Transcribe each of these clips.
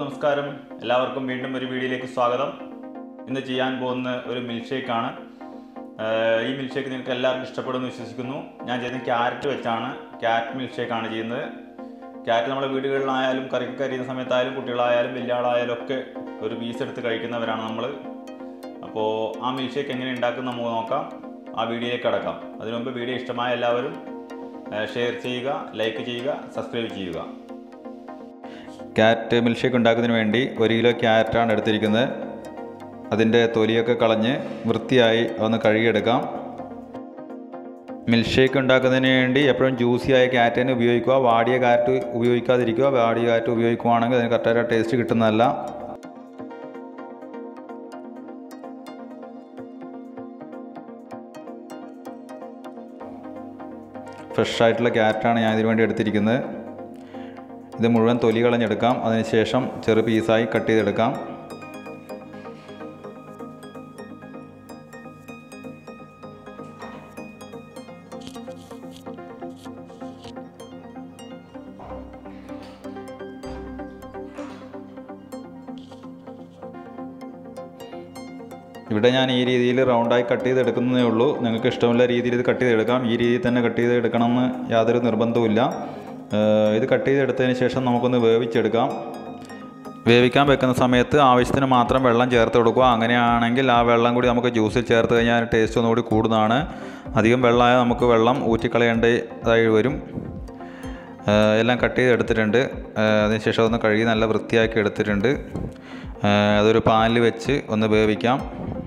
നമസ്കാരം എല്ലാവർക്കും വീണ്ടും ഒരു വീഡിയോയിലേക്ക് സ്വാഗതം ഇന്ന് ചെയ്യാൻ പോകുന്ന ഒരു മിൽക്ക് ഷേക്കാണ് ഈ മിൽക്ക് ഷേക്ക് നിങ്ങൾക്ക് എല്ലാവർക്കും ഇഷ്ടപ്പെടുമെന്ന് വിശ്വസിക്കുന്നു ഞാൻ ചെയ്യുന്നത് ക്യാരറ്റ് വെച്ചാണ് ക്യാരറ്റ് മിൽക്ക് ഷേക്കാണ് ചെയ്യുന്നത് ക്യാരറ്റ് നമ്മുടെ വീടുകളിലായാലും കറിക്ക് കരിയുന്ന സമയത്തായാലും കുട്ടികളായാലും വലിയ ആളായാലും ഒക്കെ ഒരു പീസ് എടുത്ത് കഴിക്കുന്നവരാണ് നമ്മൾ അപ്പോൾ ആ മിൽക്ക് ഷേക്ക് എങ്ങനെ ഉണ്ടാക്കും നമുക്ക് നോക്കാം ആ വീഡിയോയിലേക്ക് കടക്കാം അതിനു മുമ്പ് വീഡിയോ ഇഷ്ടമായ എല്ലാവരും ഷെയർ ചെയ്യുക ലൈക്ക് ചെയ്യുക സബ്സ്ക്രൈബ് ചെയ്യുക ക്യാരറ്റ് മിൽക്ക് ഷേക്ക് ഉണ്ടാക്കുന്നതിന് വേണ്ടി ഒരു കിലോ ക്യാരറ്റാണ് എടുത്തിരിക്കുന്നത് അതിൻ്റെ തൊലിയൊക്കെ കളഞ്ഞ് വൃത്തിയായി ഒന്ന് കഴുകിയെടുക്കാം മിൽക്ക് ഷേക്ക് ഉണ്ടാക്കുന്നതിന് വേണ്ടി എപ്പോഴും ജ്യൂസി ആയ ക്യാരറ്റ് തന്നെ ഉപയോഗിക്കുക വാടിയ ക്യാരറ്റ് ഉപയോഗിക്കാതിരിക്കുക വാടിയ ക്യാരറ്റ് ഉപയോഗിക്കുകയാണെങ്കിൽ അതിന് കറക്റ്റായ ടേസ്റ്റ് കിട്ടുന്നതല്ല ഫ്രഷ് ആയിട്ടുള്ള ക്യാരറ്റാണ് ഞാൻ ഇതിനു വേണ്ടി എടുത്തിരിക്കുന്നത് ഇത് മുഴുവൻ തൊലി കളഞ്ഞെടുക്കാം അതിനുശേഷം ചെറു പീസായി കട്ട് ചെയ്തെടുക്കാം ഇവിടെ ഞാൻ ഈ രീതിയിൽ റൗണ്ടായി കട്ട് ചെയ്തെടുക്കുന്നതേ ഉള്ളൂ നിങ്ങൾക്ക് ഇഷ്ടമുള്ള രീതിയിൽ ഇത് കട്ട് ചെയ്തെടുക്കാം ഈ രീതിയിൽ തന്നെ കട്ട് ചെയ്തെടുക്കണമെന്ന് യാതൊരു നിർബന്ധവുമില്ല ഇത് കട്ട് ചെയ്തെടുത്തതിന് ശേഷം നമുക്കൊന്ന് വേവിച്ചെടുക്കാം വേവിക്കാൻ വെക്കുന്ന സമയത്ത് ആവശ്യത്തിന് മാത്രം വെള്ളം ചേർത്ത് കൊടുക്കുക അങ്ങനെയാണെങ്കിൽ ആ വെള്ളം കൂടി നമുക്ക് ജ്യൂസിൽ ചേർത്ത് കഴിഞ്ഞാൽ ടേസ്റ്റ് ഒന്നുകൂടി കൂടുന്നതാണ് അധികം വെള്ളമായാൽ നമുക്ക് വെള്ളം ഊറ്റിക്കളയേണ്ടതായി വരും എല്ലാം കട്ട് ചെയ്ത് എടുത്തിട്ടുണ്ട് അതിനുശേഷം ഒന്ന് കഴുകി നല്ല വൃത്തിയാക്കി എടുത്തിട്ടുണ്ട് അതൊരു പാനിൽ വെച്ച് ഒന്ന് വേവിക്കാം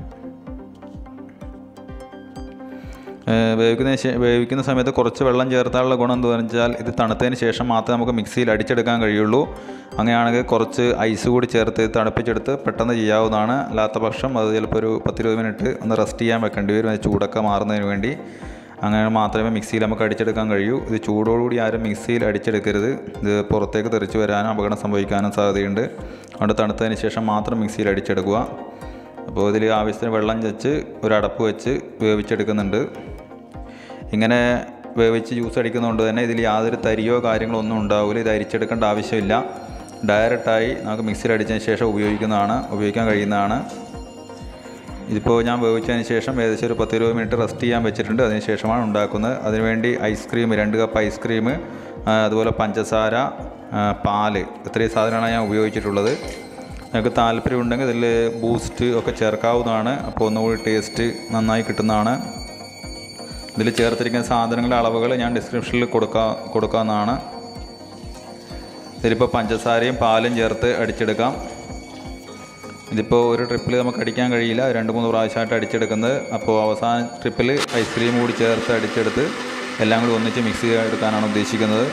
വേവിക്കുന്ന വേവിക്കുന്ന സമയത്ത് കുറച്ച് വെള്ളം ചേർത്താനുള്ള ഗുണം എന്ന് വെച്ചാൽ ഇത് തണുത്തതിന് ശേഷം മാത്രമേ നമുക്ക് മിക്സിയിൽ അടിച്ചെടുക്കാൻ കഴിയുള്ളൂ അങ്ങനെയാണെങ്കിൽ കുറച്ച് ഐസ് കൂടി ചേർത്ത് തണുപ്പിച്ചെടുത്ത് പെട്ടെന്ന് ചെയ്യാവുന്നതാണ് അല്ലാത്ത പക്ഷം അത് ചിലപ്പോൾ ഒരു പത്തിരുപത് മിനിറ്റ് ഒന്ന് റെസ്റ്റ് ചെയ്യാൻ വെക്കേണ്ടി വരും അത് ചൂടൊക്കെ മാറുന്നതിന് വേണ്ടി അങ്ങനെ മാത്രമേ മിക്സിയിൽ നമുക്ക് അടിച്ചെടുക്കാൻ കഴിയൂ ഇത് ചൂടോടുകൂടി ആരും മിക്സിയിൽ അടിച്ചെടുക്കരുത് ഇത് പുറത്തേക്ക് തെറിച്ച് വരാനും അപകടം സംഭവിക്കാനും സാധ്യതയുണ്ട് അതുകൊണ്ട് തണുത്തതിന് ശേഷം മാത്രം മിക്സിയിൽ അടിച്ചെടുക്കുക അപ്പോൾ ഇതിൽ ആവശ്യത്തിന് വെള്ളം വെച്ച് ഒരു അടപ്പ് വെച്ച് വേവിച്ചെടുക്കുന്നുണ്ട് ഇങ്ങനെ വേവിച്ച് ജ്യൂസ് അടിക്കുന്നതുകൊണ്ട് തന്നെ ഇതിൽ യാതൊരു തരിയോ കാര്യങ്ങളോ ഒന്നും ഉണ്ടാവില്ല ഇത് അരിച്ചെടുക്കേണ്ട ആവശ്യമില്ല ഡയറക്റ്റായി നമുക്ക് മിക്സിയിൽ അടിച്ചതിന് ശേഷം ഉപയോഗിക്കുന്നതാണ് ഉപയോഗിക്കാൻ കഴിയുന്നതാണ് ഇതിപ്പോൾ ഞാൻ വേവിച്ചതിന് ശേഷം ഏകദേശം ഒരു പത്ത് ഇരുപത് മിനിറ്റ് റെസ്റ്റ് ചെയ്യാൻ വെച്ചിട്ടുണ്ട് അതിന് ശേഷമാണ് ഉണ്ടാക്കുന്നത് അതിനുവേണ്ടി ഐസ്ക്രീം രണ്ട് കപ്പ് ഐസ്ക്രീം അതുപോലെ പഞ്ചസാര പാല് ഇത്രയും സാധനമാണ് ഞാൻ ഉപയോഗിച്ചിട്ടുള്ളത് നിങ്ങൾക്ക് താല്പര്യമുണ്ടെങ്കിൽ ഇതിൽ ബൂസ്റ്റ് ഒക്കെ ചേർക്കാവുന്നതാണ് അപ്പോൾ ഒന്നുകൂടി ടേസ്റ്റ് നന്നായി കിട്ടുന്നതാണ് ഇതിൽ ചേർത്തിരിക്കുന്ന സാധനങ്ങളുടെ അളവുകൾ ഞാൻ ഡിസ്ക്രിപ്ഷനിൽ കൊടുക്കാ കൊടുക്കാവുന്നതാണ് ഇതിലിപ്പോൾ പഞ്ചസാരയും പാലും ചേർത്ത് അടിച്ചെടുക്കാം ഇതിപ്പോൾ ഒരു ട്രിപ്പിൽ നമുക്ക് അടിക്കാൻ കഴിയില്ല രണ്ട് മൂന്ന് പ്രാവശ്യമായിട്ട് അടിച്ചെടുക്കുന്നത് അപ്പോൾ അവസാന ട്രിപ്പിൽ ഐസ്ക്രീം കൂടി ചേർത്ത് അടിച്ചെടുത്ത് എല്ലാം കൂടി ഒന്നിച്ച് മിക്സ് ചെയ്തെടുക്കാനാണ് ഉദ്ദേശിക്കുന്നത്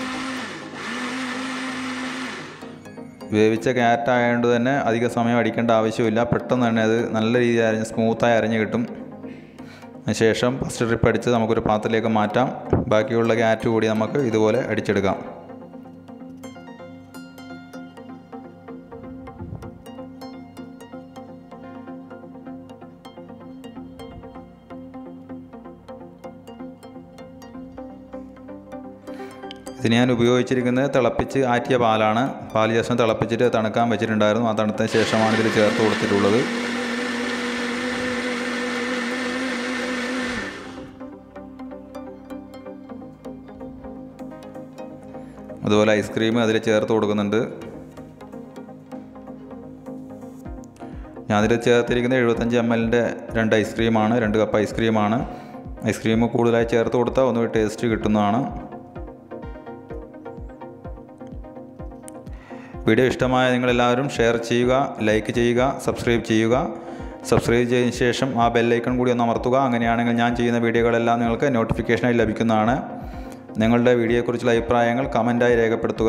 വേവിച്ച ക്യാരറ്റ് ആയതുകൊണ്ട് തന്നെ അധിക സമയം അടിക്കേണ്ട ആവശ്യമില്ല പെട്ടെന്ന് തന്നെ അത് നല്ല രീതിയിൽ അരിഞ്ഞ് സ്മൂത്തായി അരിഞ്ഞ് കിട്ടും ശേഷം ഫസ്റ്റ് ട്രിപ്പ് അടിച്ച് നമുക്കൊരു പാത്രത്തിലേക്ക് മാറ്റാം ബാക്കിയുള്ള ക്യാരറ്റ് കൂടി നമുക്ക് ഇതുപോലെ അടിച്ചെടുക്കാം ഇതിന് ഞാൻ ഉപയോഗിച്ചിരിക്കുന്നത് തിളപ്പിച്ച് ആറ്റിയ പാലാണ് പാൽ ജസ്റ്റ് തിളപ്പിച്ചിട്ട് തണുക്കാൻ വെച്ചിട്ടുണ്ടായിരുന്നു ആ തണുത്തതിന് ശേഷമാണ് ഇതിൽ ചേർത്ത് കൊടുത്തിട്ടുള്ളത് അതുപോലെ ഐസ്ക്രീം അതിൽ ചേർത്ത് കൊടുക്കുന്നുണ്ട് ഞാനതിൽ ചേർത്തിരിക്കുന്നത് എഴുപത്തഞ്ച് എം എല്ലിൻ്റെ രണ്ട് ഐസ്ക്രീമാണ് രണ്ട് കപ്പ് ഐസ്ക്രീമാണ് ഐസ്ക്രീം കൂടുതലായി ചേർത്ത് കൊടുത്താൽ ഒന്നുകൂടി ടേസ്റ്റ് കിട്ടുന്നതാണ് വീഡിയോ ഇഷ്ടമായ നിങ്ങളെല്ലാവരും ഷെയർ ചെയ്യുക ലൈക്ക് ചെയ്യുക സബ്സ്ക്രൈബ് ചെയ്യുക സബ്സ്ക്രൈബ് ചെയ്തതിന് ശേഷം ആ ബെല്ലൈക്കൺ കൂടി ഒന്ന് അമർത്തുക അങ്ങനെയാണെങ്കിൽ ഞാൻ ചെയ്യുന്ന വീഡിയോകളെല്ലാം നിങ്ങൾക്ക് നോട്ടിഫിക്കേഷനായി ലഭിക്കുന്നതാണ് നിങ്ങളുടെ വീഡിയോയെക്കുറിച്ചുള്ള അഭിപ്രായങ്ങൾ കമൻറ്റായി രേഖപ്പെടുത്തുക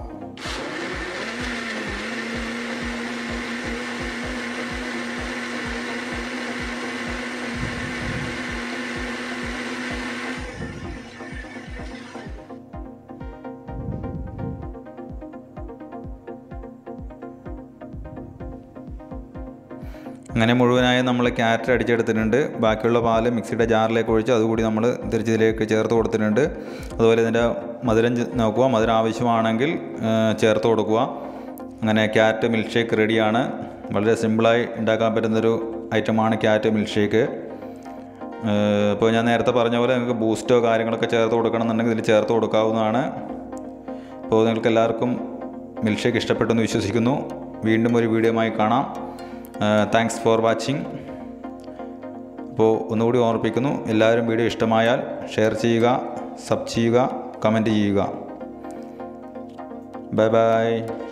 അങ്ങനെ മുഴുവനായി നമ്മൾ ക്യാരറ്റ് അടിച്ചെടുത്തിട്ടുണ്ട് ബാക്കിയുള്ള പാല് മിക്സിയുടെ ജാറിലേക്ക് ഒഴിച്ച് അതുകൂടി നമ്മൾ തിരിച്ചതിലേക്ക് ചേർത്ത് കൊടുത്തിട്ടുണ്ട് അതുപോലെ ഇതിൻ്റെ മധുരം ചെ- നോക്കുക മധുരം ആവശ്യമാണെങ്കിൽ ആ, ചേർത്ത് കൊടുക്കുക അങ്ങനെ ക്യാറ്റ് മിൽക്ക് ഷേക്ക് റെഡിയാണ് വളരെ സിമ്പിളായി ഉണ്ടാക്കാൻ പറ്റുന്നൊരു ഐറ്റമാണ് ക്യാറ്റ് മിൽക്ക് ഷേക്ക് ഇപ്പോൾ ഞാൻ നേരത്തെ പറഞ്ഞ പോലെ നിങ്ങൾക്ക് ബൂസ്റ്റോ കാര്യങ്ങളൊക്കെ ചേർത്ത് കൊടുക്കണമെന്നുണ്ടെങ്കിൽ ഇതിൽ ചേർത്ത് കൊടുക്കാവുന്നതാണ് അപ്പോൾ നിങ്ങൾക്ക് എല്ലാവർക്കും മിൽക്ക് ഷേക്ക് ഇഷ്ടപ്പെട്ടെന്ന് വിശ്വസിക്കുന്നു വീണ്ടും ഒരു വീഡിയോയുമായി കാണാം താങ്ക്സ് ഫോർ വാച്ചിങ് അപ്പോൾ ഒന്നുകൂടി ഓർമ്മിപ്പിക്കുന്നു എല്ലാവരും വീഡിയോ ഇഷ്ടമായാൽ ഷെയർ ചെയ്യുക സബ് ചെയ്യുക കമൻറ്റ് ചെയ്യുക ബൈ ബൈ